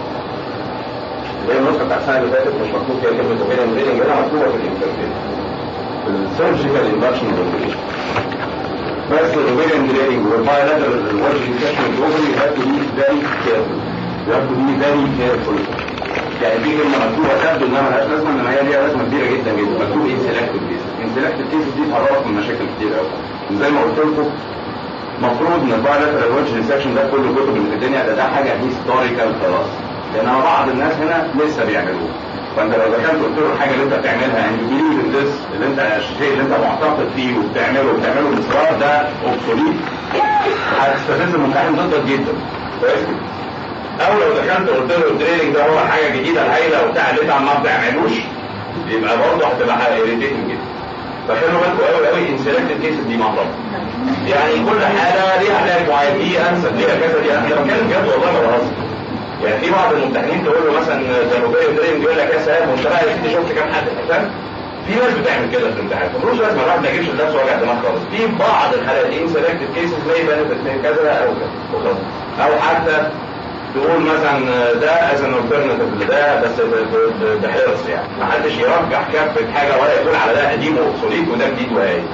زي النسخه بتاع السنه اللي فاتت مش مكتوب فيها كلمه اوفيريان دريلينج هنا مكتوبه في الانفيرتيلتي في السيرجيكال اندكشن بس الاوفيريان دريلينج والبايلاترال الوجه انفكشن الاوفري you have to be very careful you have to be very careful يعني في كلمه مكتوبه تبدو انها ملهاش لازمه انما هي ليها لازمه كبيره جدا جدا مكتوب ان سيلكتيف كيس ان سيلكتيف كيس دي تهربك من مشاكل كتير قوي زي ما قلت لكم المفروض ان البايلاترال وجه انفكشن ده كل الكتب اللي في الدنيا ده ده حاجه هيستوريكال خلاص لان بعض الناس هنا لسه بيعملوه فانت لو دخلت قلت له الحاجه اللي انت بتعملها and you believe in this اللي انت الشيء اللي انت معتقد فيه وبتعمله وبتعمله باصرار ده اوبسوليت هتستفز الممتحن ضدك جدا كويس او لو دخلت قلت له التريننج ده هو حاجه جديده الهايله وبتاع اللي انت ما بتعملوش يبقى برضه هتبقى حاجه irritating جدا فخلوا بالكم قوي قوي ان سيلكتد كيسز دي مهرب يعني كل حاله ليها علاج معين دي انسب ليها كذا دي انا بتكلم بجد والله ما بهزر يعني في بعض الممتحنين تقول له مثلا زي ما بيقول دريم يقول لك يا سلام وانت بقى انت شفت كام حد فاهم في ناس بتعمل كده في الامتحان ملوش لازمه الواحد ما يجيبش لنفسه وجع دماغ خالص في بعض الحالات ان سيلكتد كيسز ماي بنفيت من كذا او كذا وخلاص او حتى تقول مثلا ده از ان alternative لده بس بحرص يعني ما حدش يرجح كفه حاجه ولا يقول على ده قديم واوبسوليت وده جديد وهاي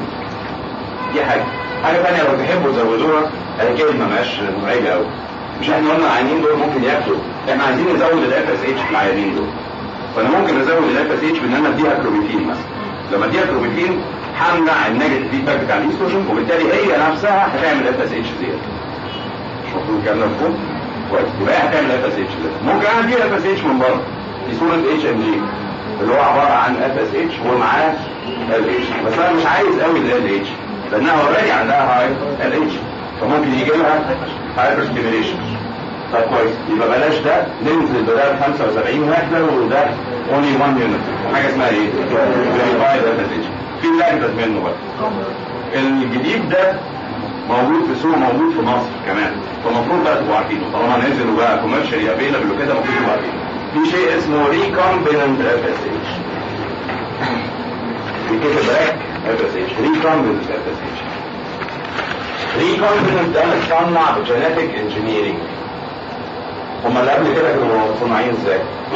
دي حاجه حاجه ثانيه لو تحبوا تزودوها هي كلمه مش مزعجه قوي مش احنا قلنا العيانين دول ممكن ياكلوا احنا عايزين نزود الاف اس اتش في العيانين دول فانا ممكن ازود الاف اس اتش بان انا اديها كلوميفين مثلا لما اديها كلوميفين همنع النيجاتيف فيدباك بتاع الايستروجين وبالتالي هي نفسها هتعمل اف اس اتش زياده مش المفروض الكلام ده مفهوم؟ كويس يبقى هي هتعمل اف اس اتش زياده ممكن انا اديها اف اس اتش من بره في صوره اتش ام جي اللي هو عباره عن اف اس اتش ومعاه ال اتش بس انا مش عايز قوي ال اتش لانها اوريدي عندها هاي ال اتش فممكن يجي لها هايبر ستيميليشن طيب كويس يبقى بلاش ده ننزل بدل 75 وحده وده اونلي 1 يونت وحاجه اسمها ايه؟ فيريفايد اتش في الاجدد منه بقى الجديد ده موجود في السوق موجود في مصر كمان فالمفروض بقى تبقوا عارفينه طالما نزلوا بقى كوميرشال افيلابل وكده المفروض تبقوا عارفينه في شيء اسمه ريكومبيننت اف اس اتش بيتكتب باك اف اس اتش ريكومبيننت اف اس اتش ريكومبيننت ده متصنع بجينيتك انجينيرنج هما اللي قبل كده كانوا مصنعين ازاي؟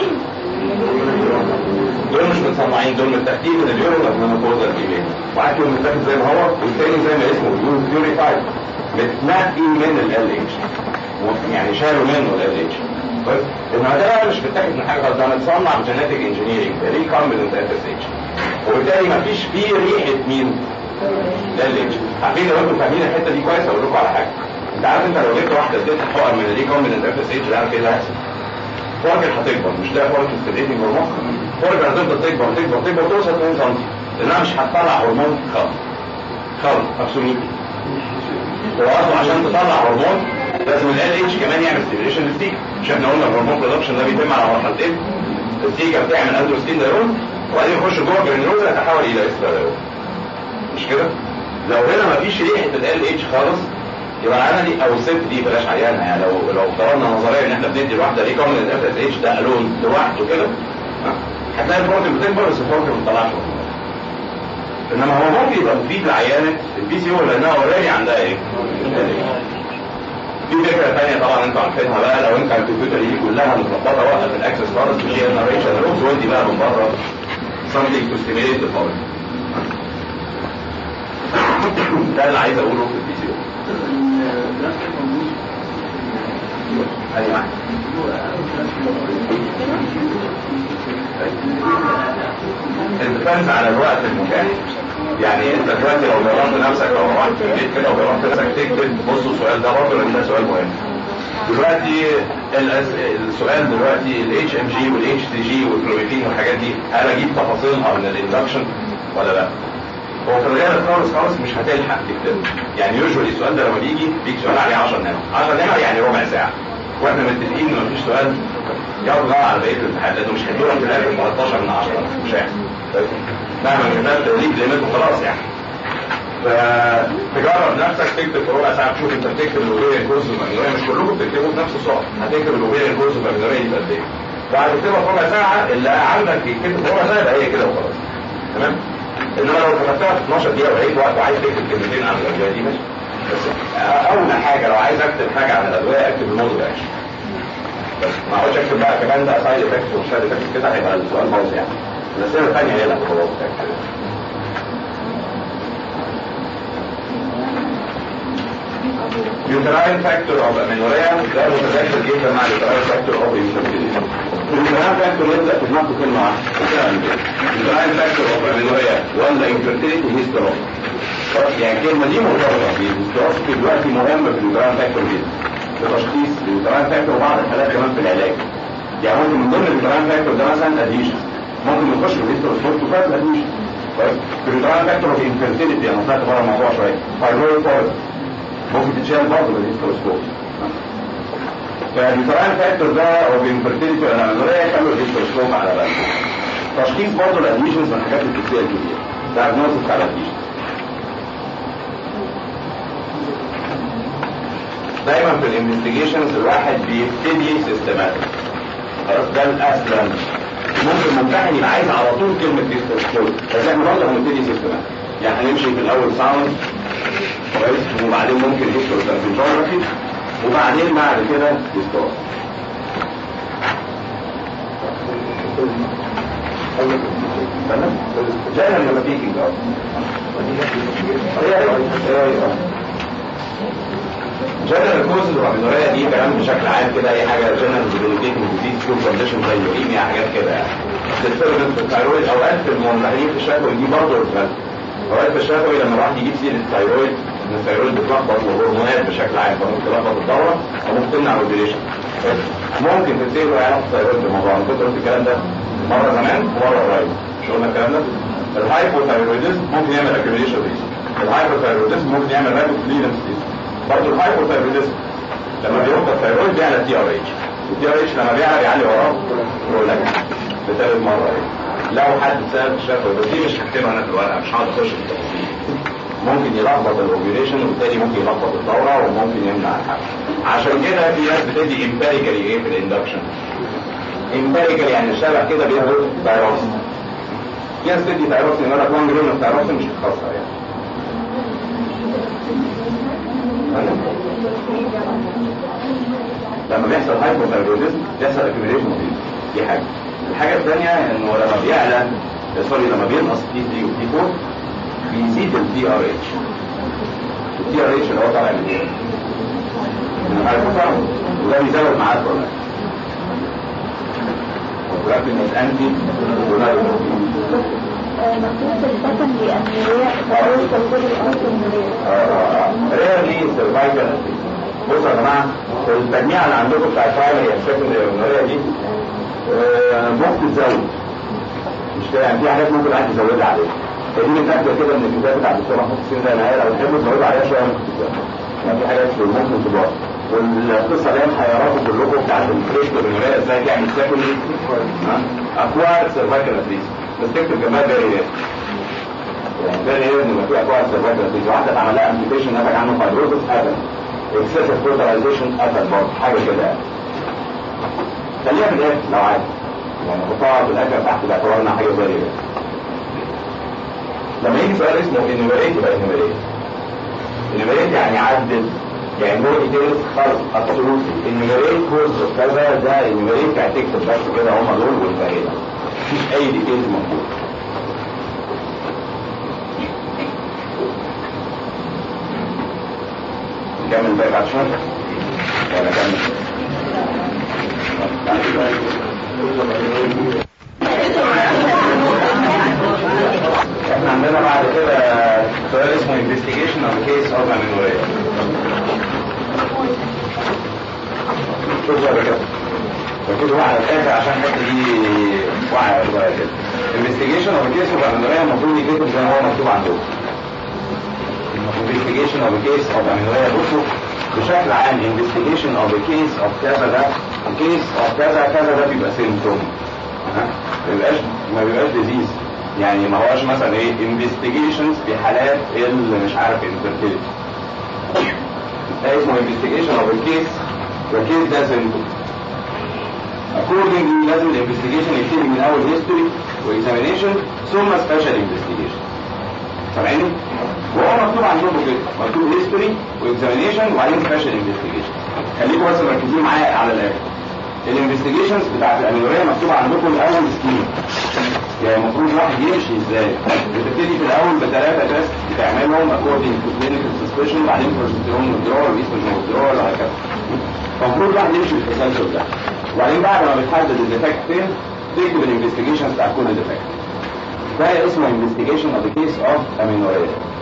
دول مش متصنعين دول متاخدين من اليورو المنوبوزا الكيميائي واحد فيهم متاخد زي ما هو والتاني زي ما اسمه بيوريفايد متنقي من ال اتش يعني شالوا منه ال اتش بس انما ده بقى مش متاخد من حاجه خالص ده متصنع بجينيتك انجينيرنج ريكومبيننت اف اس اتش وبالتالي مفيش فيه ريحه مين؟ ده ال اتش عارفين لو انتم فاهمين الحته دي كويس اقول لكم على حاجه انت عارف انت لو جبت واحده اديتها حقن من الريكومبيننت اف اس اتش ده عارف ايه اللي هيحصل؟ فورجن هتكبر مش ده فورجن ستيليتنج هرمون فورجن هتفضل تكبر تكبر تكبر توصل 2 سم لانها مش هتطلع هرمون خالص خالص ابسولوتلي هو اصلا عشان تطلع هرمون لازم ال اتش كمان يعمل ستيميليشن للسيكا مش احنا قلنا الهرمون برودكشن ده بيتم على مرحلتين السيكا بتعمل اندروستين دايرون وبعدين يخش جوه الجرانيولوزا يتحول الى اكسترا دايرون مش كده؟ لو هنا مفيش ريحه ال اتش خالص يبقى العيانه دي او الست دي بلاش عيانه يعني لو لو افترضنا نظريا ان احنا بندي الواحده ريكومند اف اس اتش ده الون لوحده كده هتلاقي البروتين بتكبر بس البروتين ما بتطلعش انما هو ممكن يبقى مفيد لعيانه البي سي او لانها اوريدي عندها ايه؟ في فكره ثانيه طبعا انتوا عارفينها بقى لو انت الكمبيوتر دي كلها متلخبطه وقف الاكسس خالص مش هي الناريشن روز وانت بقى من بره something to stimulate the foreign ده اللي عايز اقوله في البي سي ايوه الديبندز على الوقت المتاح يعني انت دلوقتي لو جربت نفسك لو رحت في البيت كده وجربت نفسك تكتب بصوا السؤال ده برضه لان ده سؤال مهم دلوقتي الأس- السؤال دلوقتي الاتش ام جي والاتش تي جي والكلوريفين والحاجات دي هل اجيب تفاصيلها من الاندكشن ولا لا؟ هو في الغالب خالص خالص مش هتلحق تكتب يعني يوجوالي السؤال ده لما بيجي بيجي سؤال عليه 10 نمر 10 نمر يعني ربع ساعه واحنا متفقين ان مفيش سؤال يطغى على بقيه الامتحان لانه مش هيدوها في الاخر 13 من 10 مش هيحصل مهما كتبت ليك ليميت وخلاص يعني فتجرب نفسك تكتب في ربع ساعه تشوف انت بتكتب الاوبيريان كورس المجنوريه مش كلكم بتكتبوا في نفس السرعه هتكتب الاوبيريان كورس المجنوريه دي في قد ايه بعد تكتبها في ربع ساعه اللي عندك يكتب في ربع ساعه يبقى هي كده وخلاص تمام انما لو كتبتها في 12 دقيقه وعيد وقت وعايز تكتب كلمتين عن الادويه دي ماشي بس اول حاجه لو عايز اكتب حاجه عن الادويه اكتب الموضوع ده بس ما اقعدش اكتب بقى كمان ده سايد افكت ومش سايد افكت كده هيبقى السؤال باظ يعني الاسئله الثانيه هي اللي هتبقى باظت يوتراين فاكتور اوف امينوريا ده متذكر جدا مع اليوتراين فاكتور اوف انفيرتيليتي اليوتراين فاكتور يبدا في دماغه كلمه واحده اليوتراين فاكتور اوف امينوريا ولا انفيرتيليتي هيستروس يعني الكلمه دي مرتبطه بالهيستروسكي دلوقتي مهمه في اليوتراين فاكتور جدا في تشخيص اليوتراين فاكتور وبعض الحالات كمان في العلاج يعني ممكن من ضمن اليوتراين فاكتور ده مثلا اديشن ممكن يخش في الهيستروسكوب وفات اديشن كويس في اليوتراين فاكتور اوف انفيرتيليتي انا طلعت بره الموضوع شويه فايبرويد فورد ممكن تتشال برضه بالهيستروسكوب فاليوتراين فاكتور ده او بانفرتيليتي ولا منوريه يخلوا الهيستروسكوب على بالك تشخيص برضه الادميشنز من الحاجات اللي بتسال كتير دايجنوستس على الادميشن دايما في الانفستيجيشنز الواحد بيبتدي سيستماتيك خلاص ده الاسلم ممكن ممتحن يبقى عايز على طول كلمه هيستروسكوب بس احنا برضه هنبتدي سيستماتيك يعني هنمشي في الاول ساوند كويس وبعدين ممكن هيستروسكوبي وبعدين بعد كده هيستروس تمام جنرال سبيكينج جنرال كوزز والامينوريا دي كلام بشكل عام كده اي حاجه جنرال ديبيليتيتنج ديزيز فول كونديشن زي اليوريميا حاجات كده يعني تتفرجت في الثايرويد اوقات في المنتحرين في الشكوى دي برضه رسالة اوقات في الشفوي لما الواحد يجيب سيره الثايرويد ان الثايرويد بتلخبط الهرمونات بشكل عام فممكن تلخبط الدوره او ممكن تمنع الاوبريشن ممكن تسير له علاقه الثايرويد بالموضوع انا كنت قلت الكلام ده مره زمان ومره قريب مش قلنا الكلام ده الهايبوثايرويدزم ممكن يعمل اكيوميليشن ريس الهايبوثايرويدزم ممكن يعمل رابيد كليرنس ريس برضه الهايبوثايرويدزم لما بيوقف الثايرويد بيعلى تي ار اتش التي ار اتش لما بيعلى بيعلي وراه برولاكتين لثالث مره ايه لو حد سال الشفوي بس دي مش هكتبها انا في الورقه مش هقعد اخش في التفاصيل ممكن يلخبط الاوبريشن وبالتالي ممكن يلخبط الدوره وممكن يمنع الحمل عشان كده في ناس بتدي امباريكالي ايه في الاندكشن امباريكال يعني شبه كده بياخد تايروكسين في ناس تدي تايروكسين يقول لك 1 جرام من التايروكسين مش هتخسر يعني لما بيحصل هايبوثايرويدزم بيحصل اكيوميليشن دي حاجه الحاجه الثانيه انه لما بيعلى سوري لما بينقص تي 3 وتي 4 بيزيد التي ار اتش التي ار اتش اللي هو طالع من ايه؟ من الهايبوثايرويد وده بيزود معاه البرولاكتين والبرولاكتين از انتي ريرلي سرفايفل بصوا يا جماعه التجميع اللي عندكم بتاع الفايل هي السكندري دي آه، ممكن تزود مش كده يعني في حاجات ممكن الواحد يزودها عليها فدي من فاكره كده من الكتاب بتاع الدكتور محمود حسين ده انا لو تحبوا تزودوا عليها شويه ممكن تزودوا يعني في حاجات ممكن تزود والقصه اللي هي محيراكم كلكم بتاعت الفريش والمرايه ازاي تعمل سكندري اكوار سيرفايكال اتريس بس تكتب جنبها فيري رير يعني فيري رير ان يبقى في اكوار سيرفايكال اتريس واحده اتعمل لها امبيتيشن نتج عنه فايبروزس قتل اكسسيف فيرتلايزيشن قتل برضه حاجه كده يعني خليها في الاخر لو عايز يعني حطها في الاخر تحت باعتبار انها حاجه زي كده لما يجي سؤال اسمه انيميريت يبقى انيميريت انيميريت يعني عدد يعني نوع ديتيلز خالص ابسولوتلي انيميريت كورس كذا ده انيميريت يعني تكتب بس كده هم دول وانتهينا مفيش اي ديتيلز موجوده
نكمل بقى بعد شويه ولا نكمل احنا عندنا بعد كده سؤال اسمه investigation of case of amenorrhea شوفوا يا كده ركزوا بقى على الاخر عشان الحته دي واعيه شويه كده investigation of case of amenorrhea المفروض يتكتب زي ما هو مكتوب عندكم investigation of a case of amenorrhea بصوا بشكل عام investigation of a case of كذا ده case of كذا كذا ده بيبقى symptom ها؟ ما بيبقاش ما بيبقاش disease يعني ما هوش مثلا ايه investigations في حالات اللي مش عارف infertility ده اسمه investigation of a case والكيس ده symptom accordingly لازم الانفستيجيشن يبتدي من اول history واكزامينيشن ثم special investigation سامعيني؟ وهو مكتوب عندكم كده مكتوب هيستوري واكزامينيشن وبعدين سبيشال انفستيجيشن خليكم بس مركزين معايا على الاخر الانفستيجيشنز بتاعت الامينوريه مكتوبه عندكم الاول سكيم يعني المفروض الواحد يمشي ازاي بتبتدي في الاول بثلاثه تيست بتعملهم according to clinical suspicion وبعدين بروجستيرون withdrawal وايستروجين withdrawal وهكذا المفروض الواحد يمشي بالتسلسل ده وبعدين بعد ما بتحدد الديفكت فين تكتب الانفستيجيشنز بتاع كل ديفكت ده اسمه investigation of the case of amenorrhea